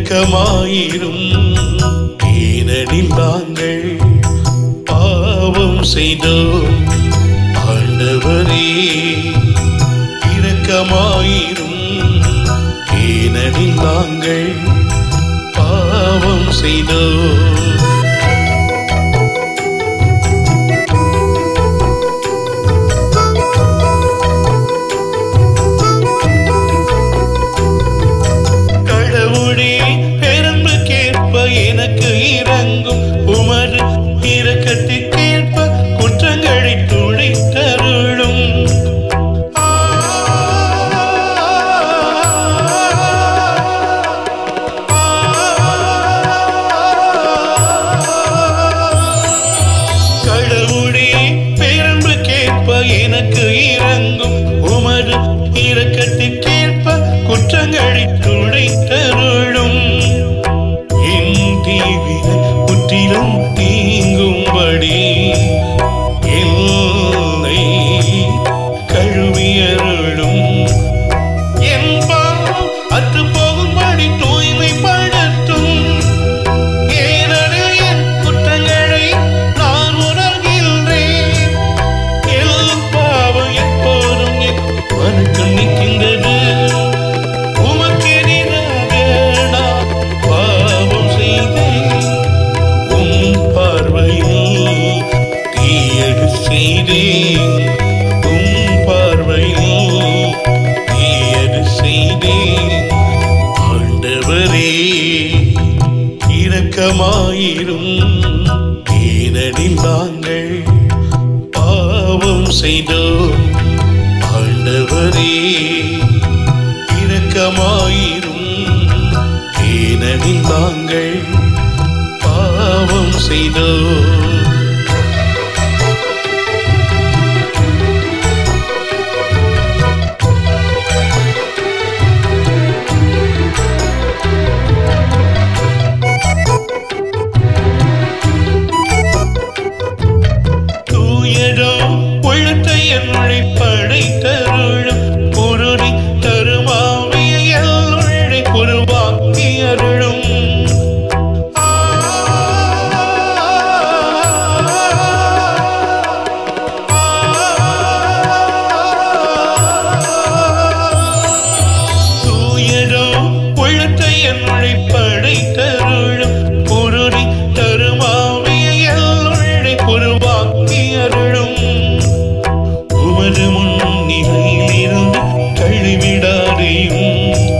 இரக்கமாயிரும் ஏனெனில் நாங்கள் பாவம் செய்தோம் ஆண்டவரே இரக்கமாயிரும் ஏனெனில் நாங்கள் பாவம் செய்தோம் கடவுளே பெரும்பு கேட்ப எனக்கு இறங்கும் உமது இரக்கத்திற்கேற்ப குற்றங்களை துடைத்தருளும் கடவுளே பெரும்பு கேட்ப எனக்கு இறங்கும் உமது இரக்கத்திற்கேற்ப குற்றங்களை துடைத்தருளும் என் தீவிர முற்றிலும் நீங்கும்படி என்னை கழுவியருளும் என் பாவம் அற்று போகும்படி தூய்மைப்படுத்தும் ஏனெனில் என் குற்றங்களை நான் உணர்கின்றேன் என் பாவம் எப்போதும் என் மனக்கண் நிற்கின்றது உமக்கெதிராக நான் பாவம் செய்தேன் உம் பார்வையில் தீயது செய்தேன் உம் பார்வையில் தீயது செய்தேன் ஆண்டவரே இரக்கமாயிரும் ஏனெனில் நாங்கள் பாவம் செய்தோம் ஆண்டவரே இரக்கமாயிரும் ஏனெனில் நாங்கள் பாவம் செய்தோம் தூயதோ உள்ளத்தை என்னுள்ளே படைத்தருளும் குருதி தருமாவிய உள்ளே உருவாக்கி அருளும் தூயதோ உள்ளத்தை என்னுள்ளே படைத்தருளும் குருதி தருமாவிய உள்ளே உருவாக்கி அருளும் உமது முன்னிலையிலிருந்து கழுவிடாதேயும்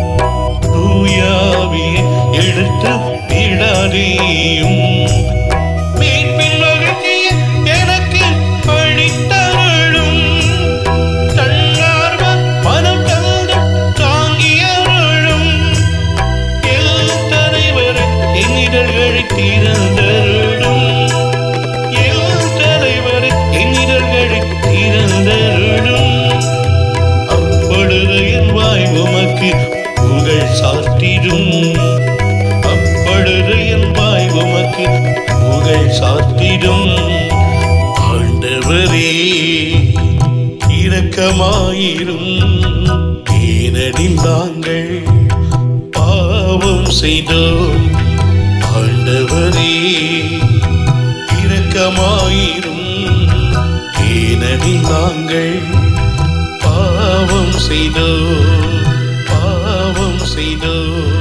தூயாவிய எடுத்து விடாதேயும் மீட்பின் மகிழ்ச்சியை எனக்கு அளித்தருளும் தன்னார்வ மனம் தந்து தாங்கியருளும் எல் தலைவர் என்னிடர்களை திறந்தருளும் எல் தலைவர் என்னிடர்களை திறந்தருளும் அப்பொழுது என் வாய் உமக்கு புகழ் சாத்திடும் அப்பொழுது என் வாய் உமக்கு புகழ் சாத்திடும் ஆண்டவரே இரக்கமாயிரும் ஏனெனில் நாங்கள் பாவம் செய்தோம் ஆண்டவரே இரக்கமாயிரும் ஏனெனில் நாங்கள் பாவம் செய்தோம் பாவம் செய்தோம்